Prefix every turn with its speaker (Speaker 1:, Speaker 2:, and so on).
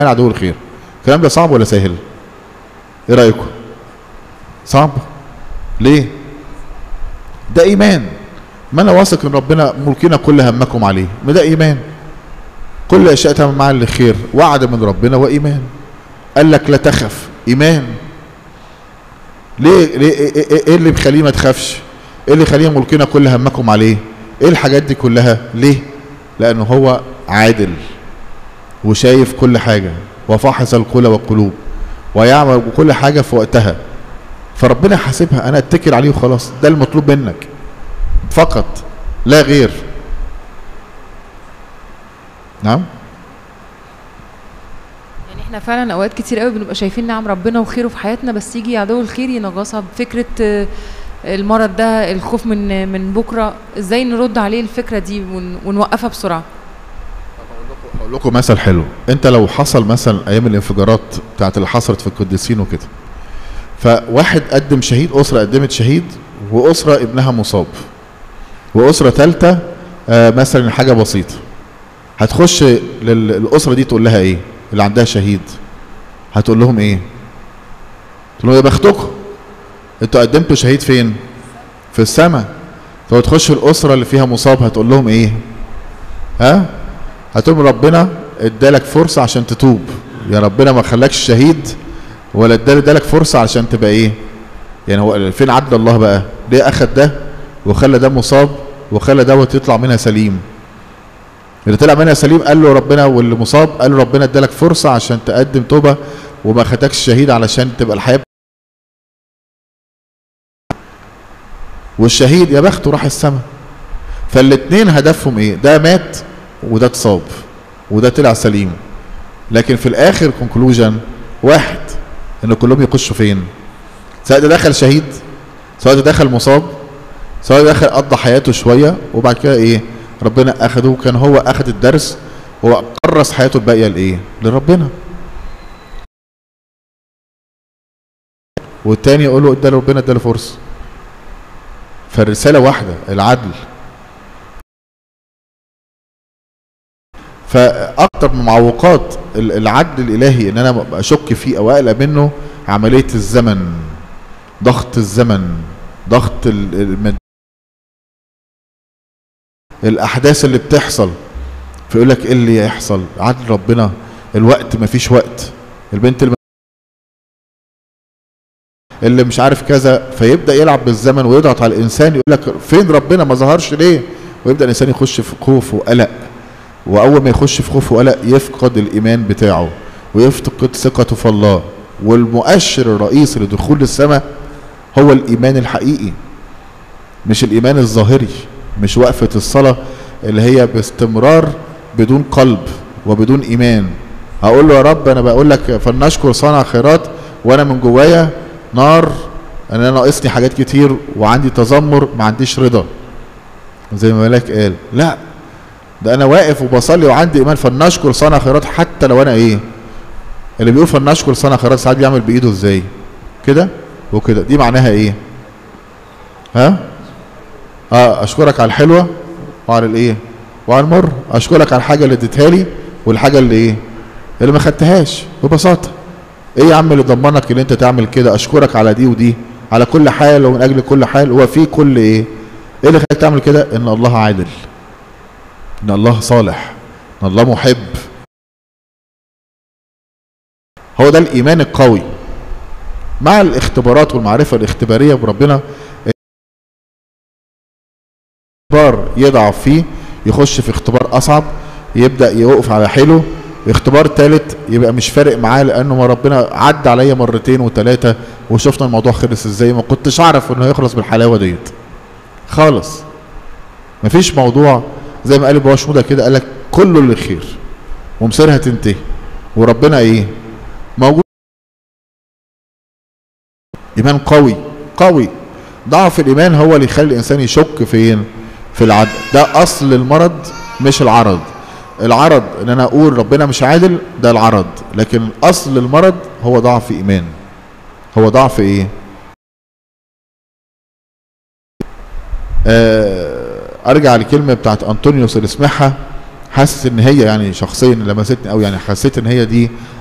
Speaker 1: عدو الخير الكلام ده صعب ولا سهل ايه رايكم صعب ليه ده ايمان ما انا واثق ان ربنا ملكنا كل همكم عليه ما ده ايمان كل اشياء تعمل معا لخير وعد من ربنا وايمان قال لك لا تخف ايمان ليه ليه ايه, إيه, إيه اللي بيخليه ما تخافش ايه اللي يخليه ملكنا كل همكم عليه ايه الحاجات دي كلها ليه لانه هو عادل وشايف كل حاجه وفحص القلى والقلوب ويعمل كل حاجه في وقتها فربنا حاسبها انا اتكل عليه وخلاص ده المطلوب منك فقط لا غير نعم
Speaker 2: يعني احنا فعلا اوقات كتير قوي بنبقى شايفين نعم ربنا وخيره في حياتنا بس يجي عدو الخير ينغصها بفكره آه، المرض ده الخوف من من بكره ازاي نرد عليه الفكره دي ون- ونوقفها بسرعه
Speaker 1: اقول لكم مثل حلو انت لو حصل مثلا ايام الانفجارات بتاعت اللي حصلت في القديسين وكده فواحد قدم شهيد اسره قدمت شهيد واسره ابنها مصاب واسره ثالثه آه مثلا حاجه بسيطه هتخش للاسره دي تقول لها ايه اللي عندها شهيد هتقول لهم ايه تقول لهم يا بختكم انتوا قدمتوا شهيد فين في السماء طب تخش الاسره اللي فيها مصاب هتقول لهم ايه ها هتقول لهم ربنا ادالك فرصه عشان تتوب يا ربنا ما خلاكش شهيد ولا ادالك ادالك فرصه عشان تبقى ايه يعني هو فين عدل الله بقى ليه اخد ده وخلى ده مصاب وخلى دوت يطلع منها سليم اللي طلع منها سليم قال له ربنا واللي مصاب قال له ربنا ادالك فرصه عشان تقدم توبه وما خدكش شهيد علشان تبقى الحياه والشهيد يا بخته راح السماء فالاتنين هدفهم ايه ده مات وده اتصاب وده طلع سليم لكن في الاخر كونكلوجن واحد ان كلهم يخشوا فين سواء ده دخل شهيد سواء ده دخل مصاب سواء ده دخل قضى حياته شويه وبعد كده ايه ربنا اخده كان هو اخد الدرس هو كرس حياته الباقيه لايه لربنا والتاني يقول له اداله ربنا اداله فرصه فالرساله واحده العدل فاكتر من معوقات ال- العدل الالهي ان انا اشك فيه او اقلق منه عمليه الزمن ضغط الزمن ضغط ال- المد... الاحداث اللي بتحصل فيقول لك ايه اللي يحصل عدل ربنا الوقت مفيش وقت البنت الم... اللي مش عارف كذا فيبدا يلعب بالزمن ويضغط على الانسان يقول لك فين ربنا ما ظهرش ليه ويبدا الانسان يخش في خوف وقلق واول ما يخش في خوف وقلق يفقد الايمان بتاعه ويفقد ثقته في الله والمؤشر الرئيسي لدخول السماء هو الايمان الحقيقي مش الايمان الظاهري مش وقفه الصلاه اللي هي باستمرار بدون قلب وبدون ايمان هقول له يا رب انا بقول لك فلنشكر صانع خيرات وانا من جوايا نار ان انا ناقصني حاجات كتير وعندي تذمر ما عنديش رضا زي ما ملاك قال لا ده انا واقف وبصلي وعندي ايمان فلنشكر صانع خيرات حتى لو انا ايه اللي بيقول فلنشكر صانع خيرات ساعات بيعمل بايده ازاي كده وكده دي معناها ايه ها اه اشكرك على الحلوه وعلى الايه وعلى المر اشكرك على الحاجه اللي اديتها لي والحاجه اللي ايه اللي ما خدتهاش ببساطه ايه يا عم اللي ضمنك ان انت تعمل كده اشكرك على دي ودي على كل حال ومن اجل كل حال هو في كل ايه ايه اللي خلاك تعمل كده ان الله عادل ان الله صالح ان الله محب هو ده الايمان القوي مع الاختبارات والمعرفه الاختباريه بربنا اختبار يضعف فيه يخش في اختبار اصعب يبدا يوقف على حيله اختبار ثالث يبقى مش فارق معاه لانه ما ربنا عدى عليا مرتين وثلاثه وشفنا الموضوع خلص ازاي ما كنتش اعرف انه هيخلص بالحلاوه ديت خالص مفيش موضوع زي ما قال ابو شموده كده قال لك كله للخير ومصيرها تنتهي وربنا ايه موجود ايمان قوي قوي ضعف الايمان هو اللي يخلي الانسان يشك فين في العدل ده اصل المرض مش العرض العرض ان انا اقول ربنا مش عادل ده العرض لكن اصل المرض هو ضعف ايمان هو ضعف ايه آه ارجع لكلمه بتاعت انطونيوس اللي سمعها حاسس ان هي يعني شخصيا لمستني او يعني حسيت ان هي دي